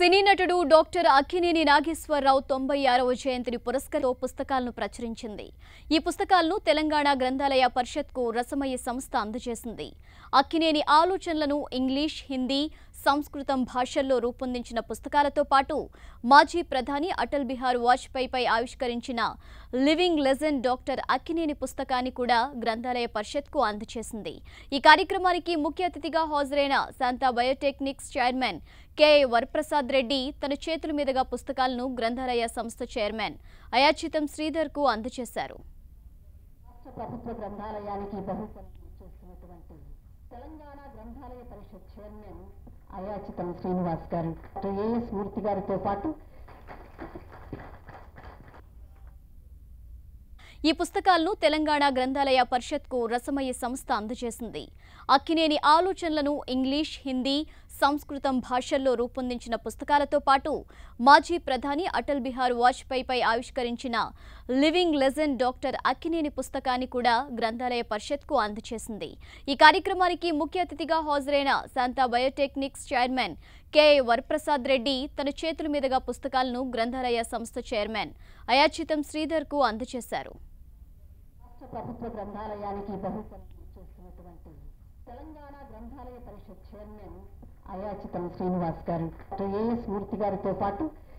సినీ నటుడు డాక్టర్ అక్కినేని నాగేశ్వరరావు తొంభై ఆరవ జయంతిని పురస్కరితో పుస్తకాలను ప్రచురించింది ఈ పుస్తకాలను తెలంగాణ గ్రంథాలయ పరిషత్కు రసమయ్య సంస్థ అందజేసింది అక్కినేని ఆలోచనలను ఇంగ్లీష్ హిందీ సంస్కృతం భాషల్లో రూపొందించిన పుస్తకాలతో పాటు మాజీ ప్రధాని అటల్ బిహార్ వాజ్పేయిపై ఆవిష్కరించిన లివింగ్ లెజెండ్ డాక్టర్ అక్కినేని పుస్తకాన్ని కూడా గ్రంథాలయ పరిషత్కు అందజేసింది ఈ కార్యక్రమానికి ముఖ్య అతిథిగా హాజరైన శాంతా బయోటెక్నిక్స్ చైర్మన్ కె వరప్రసాద్ రెడ్డి తన చేతుల మీదుగా పుస్తకాలను గ్రంథాలయ సంస్థ చైర్మన్ అయాచితం శ్రీధర్కు అందజేశారు రాష్ట్ర ప్రభుత్వ గ్రంథాలయానికి బహుశలు చేస్తున్నటువంటి తెలంగాణ గ్రంథాలయ పరిషత్ చైర్మన్ అయాచితం శ్రీనివాస్ గారు డాక్టర్ ఏఎస్ మూర్తి గారితో పాటు ఈ పుస్తకాలను తెలంగాణ గ్రంథాలయ పరిషత్కు రసమయ్య సంస్థ అందజేసింది అక్కినేని ఆలోచనలను ఇంగ్లీష్ హిందీ సంస్కృతం భాషల్లో రూపొందించిన పుస్తకాలతో పాటు మాజీ ప్రధాని అటల్ బిహార్ వాజ్పేయిపై ఆవిష్కరించిన లివింగ్ లెజెండ్ డాక్టర్ అక్కినేని పుస్తకాన్ని కూడా గ్రంథాలయ పరిషత్కు అందజేసింది ఈ కార్యక్రమానికి ముఖ్య అతిథిగా హాజరైన శాంతా బయోటెక్నిక్స్ చైర్మన్ కె వరప్రసాద్ రెడ్డి తన చేతుల మీదుగా పుస్తకాలను గ్రంథాలయ సంస్థ చైర్మన్ అయాచితం శ్రీధర్కు అందజేశారు రాష్ట్ర ప్రభుత్వ గ్రంథాలయానికి బహుశలు చేస్తున్నటువంటి తెలంగాణ గ్రంథాలయ పరిషత్ చైర్మన్ అయాచితం శ్రీనివాస్ గారు డాక్టర్ ఏఎస్ మూర్తి గారితో పాటు